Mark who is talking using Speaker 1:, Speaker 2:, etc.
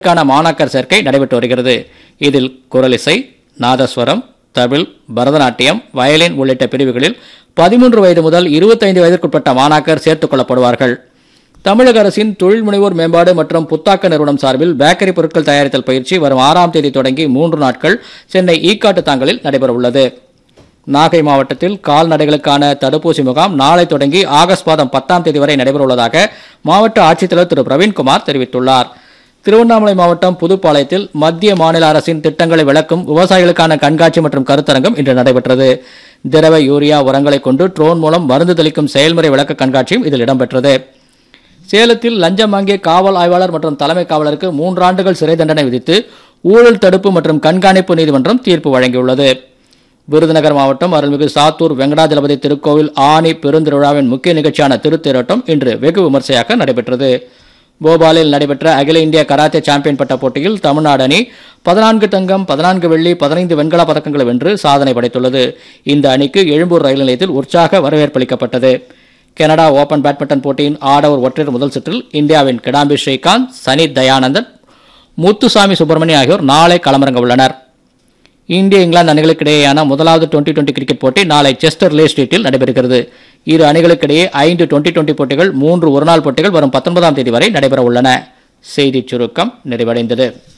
Speaker 1: க்கான மாணாக்கர் சேர்க்கை நடைபெற்று வருகிறது இதில் குரலிசை நாதஸ்வரம் தவில் பரதநாட்டியம் வயலின் உள்ளிட்ட பிரிவுகளில் பதிமூன்று வயது முதல் இருபத்தைந்து வயதிற்குட்பட்ட மாணாக்கர் சேர்த்துக் கொள்ளப்படுவார்கள் தமிழக அரசின் தொழில் முனைவோர் மேம்பாடு மற்றும் புத்தாக்க நிறுவனம் சார்பில் பேக்கரி பொருட்கள் தயாரித்தல் பயிற்சி வரும் ஆறாம் தேதி தொடங்கி மூன்று நாட்கள் சென்னை ஈக்காட்டு தாங்கலில் நடைபெறவுள்ளது நாகை மாவட்டத்தில் கால்நடைகளுக்கான தடுப்பூசி முகாம் நாளை தொடங்கி ஆகஸ்ட் மாதம் பத்தாம் தேதி வரை நடைபெறவுள்ளதாக மாவட்ட ஆட்சித்தலைவர் திரு பிரவீன்குமார் தெரிவித்துள்ளார் திருவண்ணாமலை மாவட்டம் புதுப்பாளையத்தில் மத்திய மாநில அரசின் திட்டங்களை விளக்கும் விவசாயிகளுக்கான கண்காட்சி மற்றும் கருத்தரங்கம் இன்று நடைபெற்றது திரவ யூரியா உரங்களை கொண்டு ட்ரோன் மூலம் மருந்து தெளிக்கும் செயல்முறை விளக்க கண்காட்சியும் இதில் இடம்பெற்றது சேலத்தில் லஞ்சம் வாங்கிய காவல் ஆய்வாளர் மற்றும் தலைமை காவலருக்கு மூன்றாண்டுகள் சிறை தண்டனை விதித்து ஊழல் தடுப்பு மற்றும் கண்காணிப்பு நீதிமன்றம் தீர்ப்பு வழங்கியுள்ளது விருதுநகர் மாவட்டம் அருள்மிகு சாத்தூர் வெங்கடாஜலபதி திருக்கோவில் ஆனி பெருந்திருவிழாவின் முக்கிய நிகழ்ச்சியான திருத்தேரோட்டம் இன்று வெகு விமர்சையாக நடைபெற்றது போபாலில் நடைபெற்ற அகில இந்திய கராத்தே சாம்பியன் பட்ட போட்டியில் தமிழ்நாடு அணி பதினான்கு தங்கம் பதினான்கு வெள்ளி பதினைந்து வெண்கலப் பதக்கங்களை வென்று சாதனை படைத்துள்ளது இந்த அணிக்கு எழும்பூர் ரயில் நிலையத்தில் உற்சாக வரவேற்பளிக்கப்பட்டது கனடா ஓபன் பேட்மிண்டன் போட்டியின் ஆடவர் ஒற்றையர் முதல் சுற்றில் இந்தியாவின் கிடாம்பி ஸ்ரீகாந்த் சனி தயானந்தன் முத்துசாமி சுப்பிரமணியம் ஆகியோர் நாளை களமிறங்க உள்ளனர் இந்திய இங்கிலாந்து அணிகளுக்கு இடையேயான முதலாவது டுவெண்டி டுவெண்டி கிரிக்கெட் போட்டி நாளை செஸ்டர் லே ஸ்ட்ரீட்டில் நடைபெறுகிறது இரு அணிகளுக்கிடையே ஐந்து டுவெண்டி டுவெண்டி போட்டிகள் மூன்று ஒருநாள் போட்டிகள் வரும் பத்தொன்பதாம் தேதி வரை நடைபெற உள்ளன செய்திச் சுருக்கம் நிறைவடைந்தது